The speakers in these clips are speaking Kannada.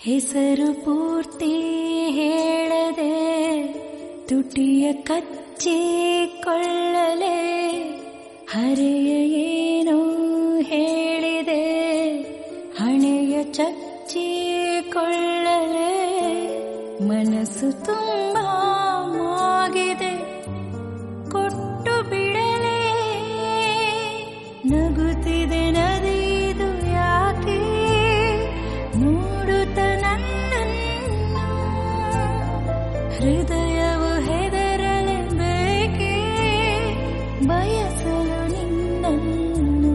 ಹೆಸರು ಪೂರ್ತಿ ಹೇಳದೆ ತುಟಿಯ ಕಚ್ಚಿಕೊಳ್ಳಲೆ ಹರೆಯ ಏನೋ ಹೇಳಿದೆ ಹಣೆಯ ಚಚ್ಚಿಕೊಳ್ಳಲೆ ಮನಸ್ಸು ತುಂಬ ಮಾಗಿದೆ ಕೊಟ್ಟು ಬಿಡಲೇ ನಗುತ್ತಿದೆ ನದಿದು ಯಾಕೆ ನೋಡುತ್ತ ನನ್ನನ್ನು ಹೃದಯವು ಹೆದರಲೆ ಬೇಕೆ ಬಯಸಲು ನಿನ್ನನ್ನು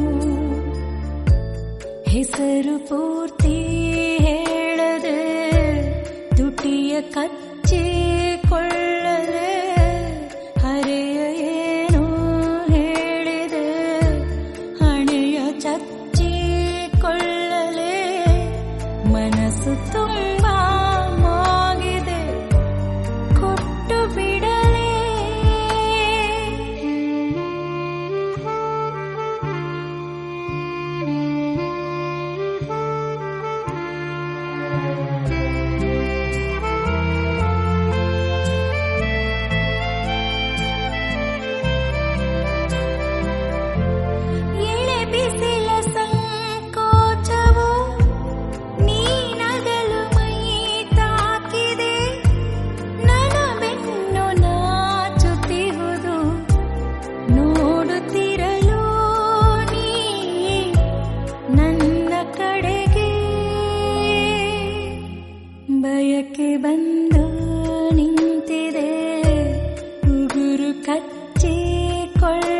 ಹೆಸರು ಪೂರ್ತಿ ಹೇಳದೆ ತುಟಿಯ ಕಚ್ಚಿಕೊಳ್ಳಲೆ ಹರೆಯ ಏನೋ ಹೇಳಿದೆ ಹಣೆಯ ಚಚ್ಚಿಕೊಳ್ಳಲೆ ಮನಸ್ಸು ತುಂಬ ಮಾಗಿದೆ ಕೊಟ್ಟು ಬಿಡಲೇ ಎಳೆ ಬಿಸಿಲ ಸಂಕೋಚವು ನೀನಗಲು ಮೈ ತಾಕಿದೆ ನನ್ನ ಬೆನ್ನು ನಾಚುತ್ತಿಹುದು ನೋಡುತ್ತಿರಲು ನೀ ನನ್ನ ಕಡೆಗೆ ಬಯಕೆ ಬಂದು ನಿಂತಿದೆ ಉಗುರು ಕಚ್ಚಿಕೊಳ್ಳ